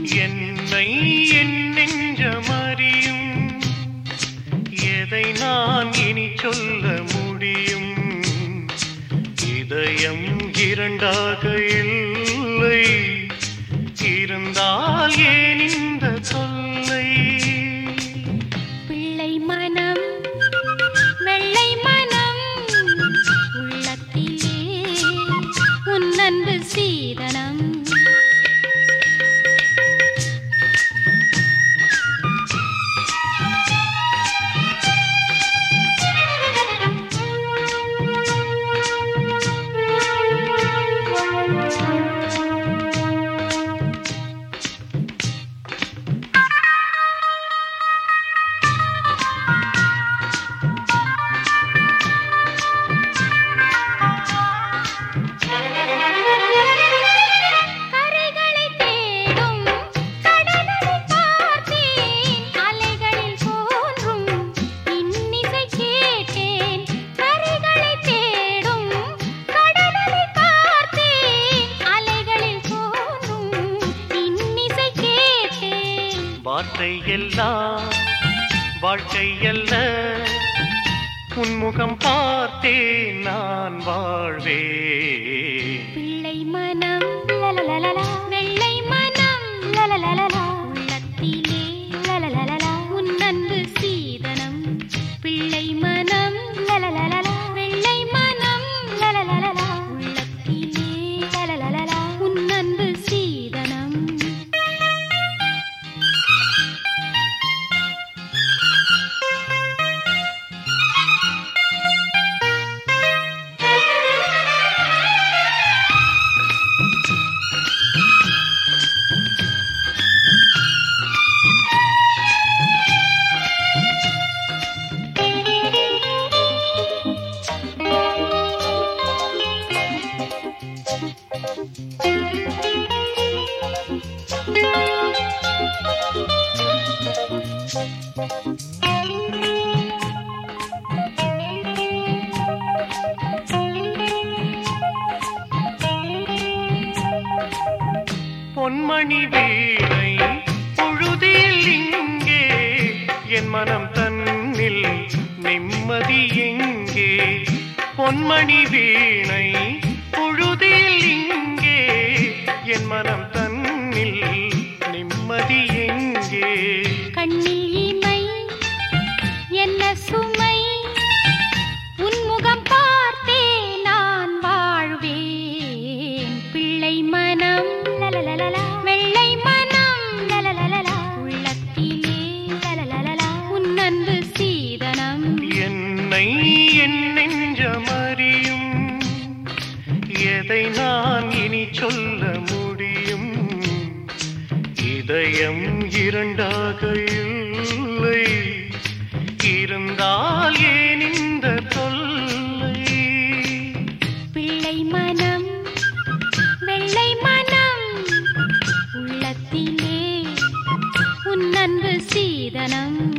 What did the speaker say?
என்னை என் நெஞ்சமறியும் எதை நான் இனி சொல்ல முடியும் இதயம் இரண்டாக இல்லை இருந்தால் ஏன் இந்த தொல்லை பிள்ளை மனம் வெள்ளை மனம் உள்ளத்திலே உன் அன்பு சீதனம் கரைகளை தேடும் கடலை பார்த்தேன் அலைகளில் தோன்றும் இன்னிசை கேட்டேன் கரைகளை தேடும் கடலை பார்த்தேன் அலைகளில் தோன்றும் இன்னிசை கேட்டேன் வார்த்தை எல்லாம் வாழ்க்கை அல்ல உன்முகம் பார்த்தே நான் வாழ்வேன் பிள்ளை மனம் லலலலலா வெள்ளை மனம் லலலலலா உள்ளத்திலே லலலலலா உன் அன்பு சீதனம் பிள்ளை மனம் லலலலலா வெள்ளை மனம் லலலலலா உள்ளத்திலே லலலலலா உன் அன்பு சீதனம் பொன்மணி வீணை பொழுதில் இங்கே என் மனம் தன்னில் நிம்மதி எங்கே பொன்மணி வீணை பொழுதில் இங்கே என் மனம் தன்னில் நிம்மதி எங்கே கண்ணில் இமை என்ன சுமை உன் முகம் பார்த்தே நான் வாழ்வேன் பிள்ளை மனம் லலலலலா வெள்ளை மனம் லலலலலா உள்ளத்திலே லலலலலா உன் அன்பு சீதனம் என்னை என் நெஞ்சமறியும் எதை நான் இனி சொல்ல முடியும் இதயம் இரண்டாக இல்லை இருந்தால் ஏன் இந்த தொல்லை பிள்ளை மனம் வெள்ளை மனம் உள்ளத்திலே உன் அன்பு சீதனம்